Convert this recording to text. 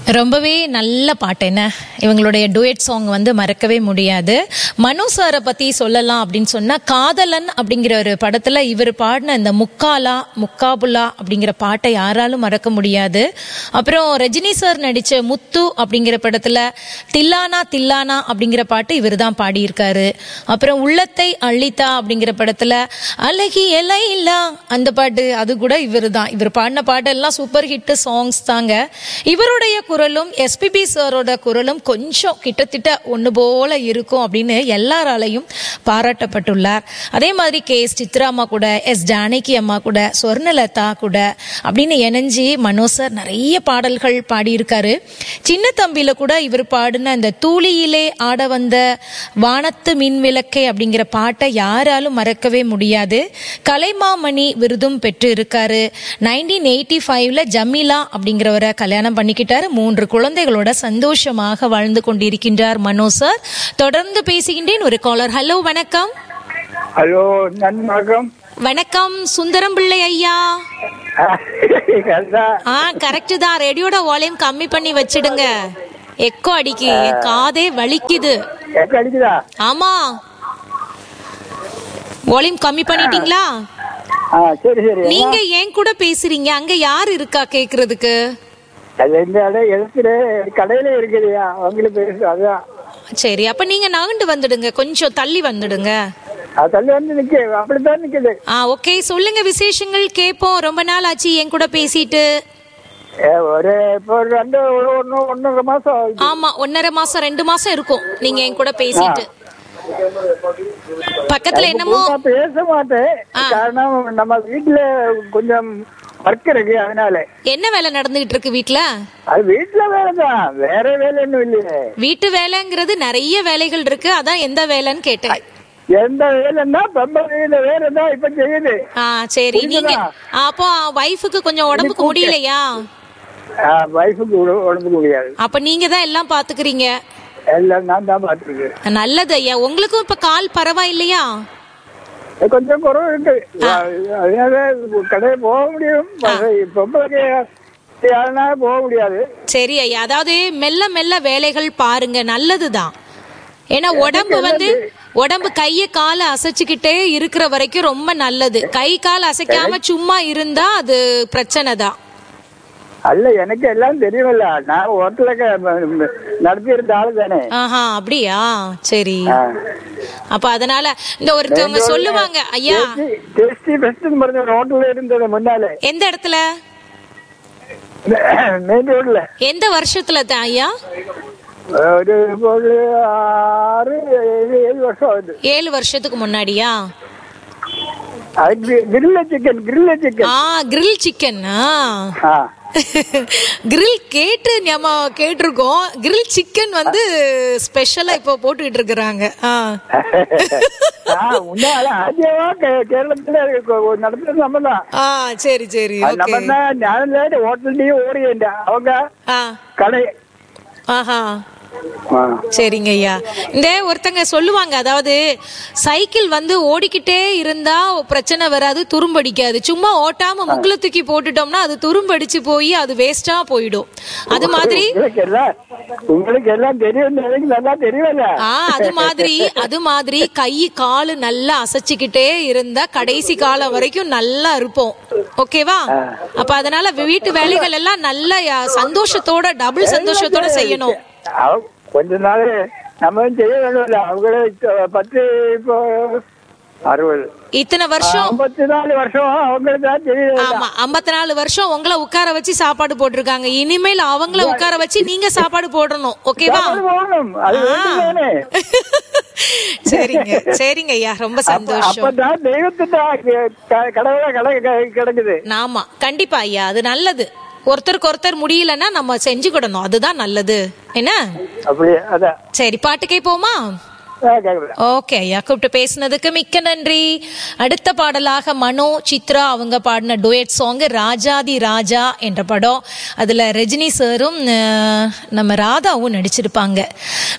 ரொம்பவே நல்ல பாட்டு என்ன இவங்களுடைய டுயட் சாங் வந்து மறக்கவே முடியாது மனு சாரை பத்தி சொல்லலாம் அப்படின்னு சொன்னா காதலன் அப்படிங்கிற ஒரு படத்துல இவர் பாடின இந்த முக்காலா முக்காபுலா அப்படிங்கிற பாட்டை யாராலும் மறக்க முடியாது அப்புறம் ரஜினி சார் நடிச்ச முத்து அப்படிங்கிற படத்துல தில்லானா தில்லானா அப்படிங்கிற பாட்டு இவர் தான் பாடியிருக்காரு அப்புறம் உள்ளத்தை அள்ளித்தா அப்படிங்கிற படத்துல அழகி எலையில்லா அந்த பாட்டு அது கூட இவர் தான் இவர் பாடின பாட்டெல்லாம் சூப்பர் ஹிட் சாங்ஸ் தாங்க இவருடைய குரலும் எஸ்பிபி சாரோட குரலும் கொஞ்சம் கிட்டத்தட்ட ஒன்று போல இருக்கும் அப்படின்னு எல்லாராலையும் பாராட்டப்பட்டுள்ளார் அதே மாதிரி கே எஸ் சித்ரா அம்மா கூட எஸ் ஜானகி அம்மா கூட சொர்ணலதா கூட அப்படின்னு இணைஞ்சி மனோ சார் நிறைய பாடல்கள் பாடியிருக்காரு சின்ன தம்பியில கூட இவர் பாடின இந்த தூளியிலே ஆட வந்த வானத்து மின் விளக்கை அப்படிங்கிற பாட்டை யாராலும் மறக்கவே முடியாது கலைமாமணி விருதும் பெற்று இருக்காரு நைன்டீன் எயிட்டி ஃபைவ்ல ஜமீலா அப்படிங்கிறவரை கல்யாணம் பண்ணிக்கிட்டாரு மூன்று குழந்தைகளோட சந்தோஷமாக வாழ்ந்து கொண்டிருக்கின்றார் மனோ சார் தொடர்ந்து பேசுகின்றேன் ஒரு காலர் ஹலோ வணக்கம் ஹலோ நன்மகம் வணக்கம் சுந்தரம் பிள்ளை ஐயா ஆ கரெக்ட் தான் ரேடியோட வால்யூம் கம்மி பண்ணி வச்சிடுங்க எக்கோ அடிக்கு என் காதே வலிக்குது எங்க அடிக்குதா ஆமா வால்யூம் கம்மி பண்ணிட்டீங்களா ஆ சரி சரி நீங்க ஏன் கூட பேசுறீங்க அங்க யார் இருக்கா கேக்குறதுக்கு அது இந்த இடம் எழுத்துரு கடையில இருக்குதுயா அவங்களும் பேசு அதான் சரி அப்ப நீங்க நகண்டு வந்துடுங்க கொஞ்சம் தள்ளி வந்துடுங்க அது தள்ளி வந்து நிக்க அப்படித்தான் நிக்குது ஆ ஓகே சொல்லுங்க விசேஷங்கள் கேட்போம் ரொம்ப நாள் ஆச்சு என் கூட பேசிட்டு ஏ, ஒரு இப்போ ஒரு ரெண்டு ஒரு ஒன்று ஒன்றரை மாசம் ஆகுது. ஆமா ஒன்னரை மாசம் ரெண்டு மாசம் இருக்கும் நீங்க என் கூட பேசிட்டு பக்கத்துல என்னமோ நான் பேச மாட்டேன் ஆ. காரணம் நம்ம வீட்டுல கொஞ்சம் ஒர்க் இருக்கு அதனால என்ன வேலை நடந்துகிட்டு இருக்கு வீட்ல அது வீட்டுல வேலை தான் வேற வேலை ஒன்றும் இல்லையே வீட்டு வேலைங்கிறது நிறைய வேலைகள் இருக்கு அதான் எந்த வேலைன்னு கேட்டேன் எந்த வேலைன்னா பெம்ப வீடு வேலை தான் இப்ப செய்யுது ஆ சரி நீங்க புரியுதா? அப்போ வைஃபுக்கு கொஞ்சம் உடம்புக்கு முடியலையா வைஃபுக்கு உடம்புக்கு முடியாது அப்ப நீங்க தான் எல்லாம் பாத்துக்கிறீங்க எல்லாம் நான் தான் பார்த்துருக்கேன் நல்லது ஐயா உங்களுக்கும் இப்ப கால் பரவாயில்லையா கொஞ்சம் குறவு இருக்கு அதனால கடையை போக முடியும் பொம்பளைக்கு யாருனா போக முடியாது சரி ஐயா அதாவது மெல்ல மெல்ல வேலைகள் பாருங்க நல்லதுதான் ஏன்னா உடம்பு வந்து உடம்பு கைய காலை அசைச்சுக்கிட்டே இருக்கிற வரைக்கும் ரொம்ப நல்லது கை கால் அசைக்காம சும்மா இருந்தா அது பிரச்சனை தான் அல்ல எனக்கு எல்லாம் தெரியுமில்ல நான் ஹோட்டல நடத்தி இருந்த ஆளு தானே ஆஹா அப்படியா சரி ஆ. அப்ப அதனால இந்த ஒருத்தவங்க சொல்லுவாங்க ஐயா டேஸ்டி பெஸ்ட் പറഞ്ഞ ஒரு ஹோட்டல் இருந்தது முன்னாலே எந்த இடத்துல மெயின் ரோட்ல எந்த வருஷத்துல தான் ஐயா ஒரு ஒரு ஆறு ஏழு ஏழு வருஷம் ஆகுது ஏழு வருஷத்துக்கு முன்னாடியா அது கிரில்ல சிக்கன் கிரில்ல சிக்கன் ஆ கிரில் சிக்கன் ஆ கிரில் கேட்டு நம்ம கேட்டிருக்கோம் கிரில் சிக்கன் வந்து ஸ்பெஷலா இப்போ போட்டுக்கிட்டு இருக்கிறாங்க ஆ. ஆ, உன்னால ஆദ്യமா கே- கேரளத்துல கொ- நடத்துறது நம்ம தான் ஆ சரி சரி அது ஓகே நம்ம தான் ஞானலேட்டு ஹோட்டல்லையும் ஓடியேன் அவங்க ஆ கடை ஆஹா ஆ. சரிங்க ஐயா இந்த ஒருத்தங்க சொல்லுவாங்க அதாவது சைக்கிள் வந்து ஓடிக்கிட்டே இருந்தா பிரச்சனை வராது துரும்படிக்காது சும்மா ஓட்டாம முக்குல தூக்கி போட்டுட்டோம்னா அது துரும்படிச்சு போய் அது வேஸ்டா போயிடும் அது மாதிரி உங்களுக்கு எல்லாம் உங்களுக்கு எல்லாம் தெரியும் எனக்கு நல்லா தெரியும்ல ஆ அது மாதிரி அது மாதிரி கை காலு நல்லா அசைச்சுக்கிட்டே இருந்தா கடைசி காலம் வரைக்கும் நல்லா இருப்போம் ஓகேவா அப்ப அதனால வீட்டு வேலைகள் எல்லாம் நல்ல யா- சந்தோஷத்தோட டபுள் சந்தோஷத்தோட செய்யணும் அவ- கொஞ்ச நாள் நம்ம செய்ய வேணும்ல அவங்களே இப்ப பத்து இப்போ அறுபது இத்தனை வருஷம் ஐம்பத்தி நாலு வருஷம் அவங்களுக்கு தான் தெரியும் ஆமா ஐம்பத்தி நாலு வருஷம் உங்களை உட்கார வச்சு சாப்பாடு போட்டிருக்காங்க இனிமேல் அவங்கள உட்கார வச்சு நீங்க சாப்பாடு போடணும் ஓகேவா சாப்பாடு போகணும் அது வேண்டும் தானே சரிங்க சரிங்க ஐயா ரொம்ப சந்தோஷம் அப்பதான் தெய்வத்திட்ட கடவுளை கடை கிடக்குது ஆமா கண்டிப்பா ஐயா அது நல்லது ஒருத்தருக்கு ஒருத்தர் முடியலன்னா நம்ம செஞ்சுக்கிடணும் அதுதான் நல்லது என்ன அப்படி அதான் சரி பாட்டுக்கே போமா ஆ, கேக்குது. ஓகே ஐயா கூப்பிட்டு பேசுனதுக்கு மிக்க நன்றி அடுத்த பாடலாக மனோ சித்ரா அவங்க பாடின டுயட் சாங் ராஜாதி ராஜா என்ற படம் அதுல ரஜினி சாரும் அஹ், நம்ம ராதாவும் நடிச்சிருப்பாங்க